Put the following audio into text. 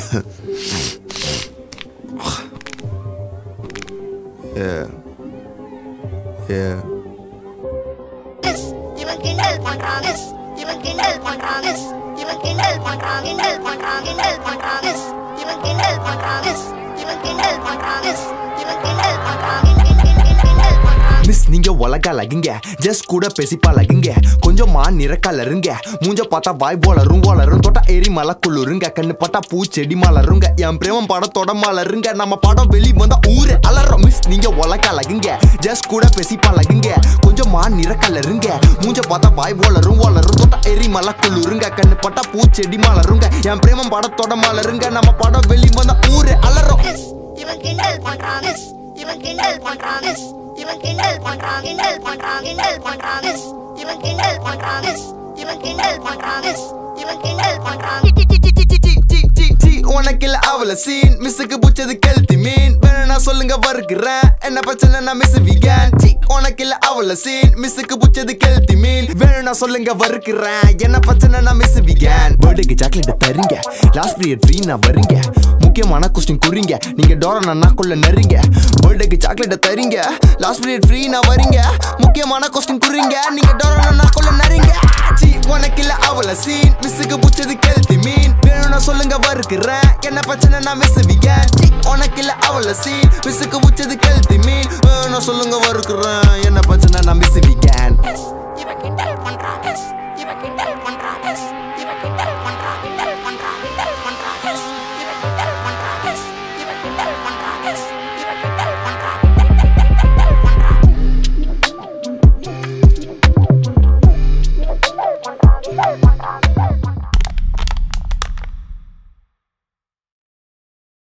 yeah. Yeah. Miss இவன் கிண்டல் பண்றான் மிஸ் இவன் கிண்டல் பண்றான் மிஸ் இவன் கிண்டல் பண்றான் கிண்டல் பண்றான் கிண்டல் பண்றான் மிஸ் இவன் கிண்டல் பண்றான் மிஸ் இவன் கிண்டல் பண்றான் மிஸ் இவன் கிண்டல் பண்றான் கிண்டல் கிண்டல் கிண்டல் பண்றான் மிஸ் நீங்க உலக அழகுங்க ஜஸ்ட் கூட பெசிப்பா அழகுங்க கொஞ்சமா நிறக்கலருங்க மூஞ்ச பார்த்தா வாய் போலரும் போலரும் தொட்டா எரி மலை குளிருங்க கண்ணு பார்த்தா பூச்செடி மலருங்க என் பிரேமம் படத்தோட மலருங்க நம்ம படம் வெளி வந்தா ஊரு அலறோம் மிஸ் நீங்க உலக அழகுங்க ஜஸ்ட் கூட பெசிப்பா அழகுங்க கொஞ்சமா நிறக்கலருங்க மூஞ்ச பார்த்தா வாய் போலரும் போலரும் தொட்டா எரி மலை குளிருங்க கண்ணு பார்த்தா பூச்செடி மலருங்க என் பிரேமம் படத்தோட மலருங்க நம்ம படம் வெளி வந்தா ஊரு அலறோம் மிஸ் இவன் கிண்டல் பண்றான் மிஸ் இவன் கிண்டல் பண்றான் மிஸ் இவன் கிண்டல் பண்றான் கிண்டல் பண்றான் கிண்டல் பண்றான் மிஸ் இவன் கிண்டல் பண்றான் மிஸ் இவன் கிண்டல் பண்றான் மிஸ் இவன் கிண்டல் பண்றான் உனக்கில்ல அவள சீன் மிஸ்ஸுக்கு புச்சது கெல்த்தி மீன் வேணும்னா சொல்லுங்க வருகிறேன் என்ன பிரச்சனை நான் மிஸ் விகன் உனக்கில்ல அவள சீன் மிஸ்ஸுக்கு புச்சது கெல்த்தி மீன் வேணும்னா சொல்லுங்க வருகிறேன் என்ன பிரச்சனை நான் மிஸ் விகன் பர்த்டேக்கு சாக்லேட் தரீங்க லாஸ்ட் பீரியட் ஃப்ரீ நான் வரீங்க முக்கியமான கொஸ்டின் குறிங்க நீங்க டோர நாக்குள்ள நெறிங்க பர்த்டேக்கு சாக்லேட் தரீங்க லாஸ்ட் பீரியட் ஃப்ரீ நான் வரீங்க முக்கியமான கொஸ்டின் குறிங்க நீங்க டோர நாக்குள்ள நெறிங்க சி உனக்கில்ல அவள சீன் மிஸ்ஸுக்கு புச்சது கெல்த்தி மீன் வேணும்னா சொல்லுங்க வருகிறேன் என்ன பிரச்சனை நான் மிஸ் விகன் உனக்கில்ல அவள சீன் மிஸ்ஸுக்கு புச்சது கெல்த்தி மீன் வேணும்னா சொல்லுங்க வருகிறேன் என்ன பிரச்சனை நான் மிஸ் விகன் இவன் கிண்டல் பண்றான் மிஸ் இவன் கிண்டல்